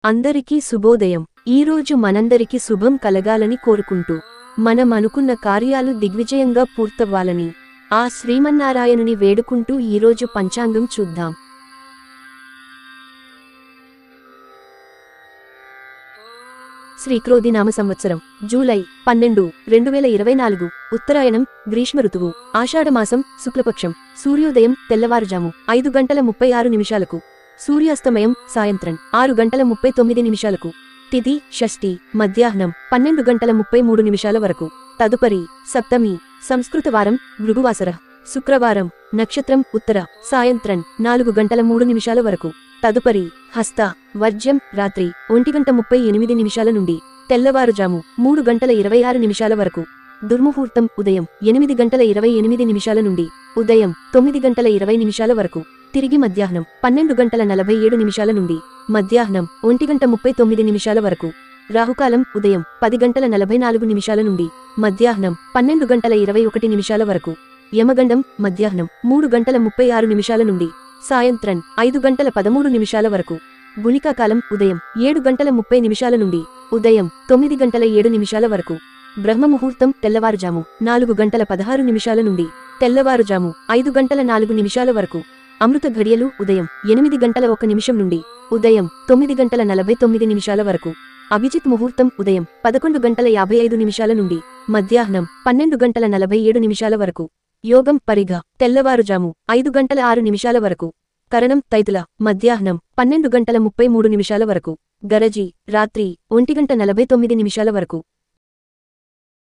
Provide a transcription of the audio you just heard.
అందరికీ శుభోదయం ఈరోజు మనందరికి శుభం కలగాలని కోరుకుంటూ మనం అనుకున్న కార్యాలు దిగ్విజయంగా పూర్తవ్వాలని ఆ శ్రీమన్నారాయణుని వేడుకుంటూ ఈరోజు పంచాంగం చూద్దాం శ్రీక్రోధి నామ సంవత్సరం జూలై పన్నెండు రెండు వేల ఇరవై నాలుగు ఉత్తరాయణం గ్రీష్మ ఋతువు ఆషాఢమాసం శుక్లపక్షం సూర్యోదయం తెల్లవారుజాము ఐదు గంటల ముప్పై ఆరు నిమిషాలకు సూర్యాస్తమయం సాయంత్రం ఆరు గంటల ముప్పై తొమ్మిది నిమిషాలకు తిథి షష్ఠి మధ్యాహ్నం పన్నెండు గంటల ముప్పై మూడు నిమిషాల వరకు తదుపరి సప్తమి సంస్కృత వారం భృగువాసర శుక్రవారం నక్షత్రం ఉత్తర సాయంత్రం నాలుగు గంటల మూడు నిమిషాల వరకు తదుపరి హస్త వర్జ్యం రాత్రి ఒంటి గంట ముప్పై ఎనిమిది నిమిషాల నుండి తెల్లవారుజాము మూడు గంటల ఇరవై ఆరు నిమిషాల వరకు దుర్ముహూర్తం ఉదయం ఎనిమిది గంటల ఇరవై ఎనిమిది నిమిషాల నుండి ఉదయం తొమ్మిది గంటల ఇరవై నిమిషాల వరకు తిరిగి మధ్యాహ్నం పన్నెండు గంటల నలభై ఏడు నిమిషాల నుండి మధ్యాహ్నం ఒంటి గంట ముప్పై తొమ్మిది నిమిషాల వరకు రాహుకాలం ఉదయం పది గంటల నలభై నాలుగు నిమిషాల నుండి మధ్యాహ్నం పన్నెండు గంటల ఇరవై ఒకటి నిమిషాల వరకు యమగండం మధ్యాహ్నం మూడు గంటల ముప్పై ఆరు నిమిషాల నుండి సాయంత్రం ఐదు గంటల పదమూడు నిమిషాల వరకు గుళికాకాలం ఉదయం ఏడు గంటల ముప్పై నిమిషాల నుండి ఉదయం తొమ్మిది గంటల ఏడు నిమిషాల వరకు బ్రహ్మముహూర్తం తెల్లవారుజాము నాలుగు గంటల పదహారు నిమిషాల నుండి తెల్లవారుజాము ఐదు గంటల నాలుగు నిమిషాల వరకు అమృత ఘడియలు ఉదయం ఎనిమిది గంటల ఒక నిమిషం నుండి ఉదయం తొమ్మిది గంటల నలభై తొమ్మిది నిమిషాల వరకు అభిజిత్ ముహూర్తం ఉదయం పదకొండు గంటల యాభై ఐదు నిమిషాల నుండి మధ్యాహ్నం పన్నెండు గంటల నలభై ఏడు నిమిషాల వరకు యోగం పరిగా తెల్లవారుజాము ఐదు గంటల ఆరు నిమిషాల వరకు కరణం తైతుల మధ్యాహ్నం పన్నెండు గంటల ముప్పై మూడు నిమిషాల వరకు గరజి రాత్రి ఒంటి గంట నలభై తొమ్మిది నిమిషాల వరకు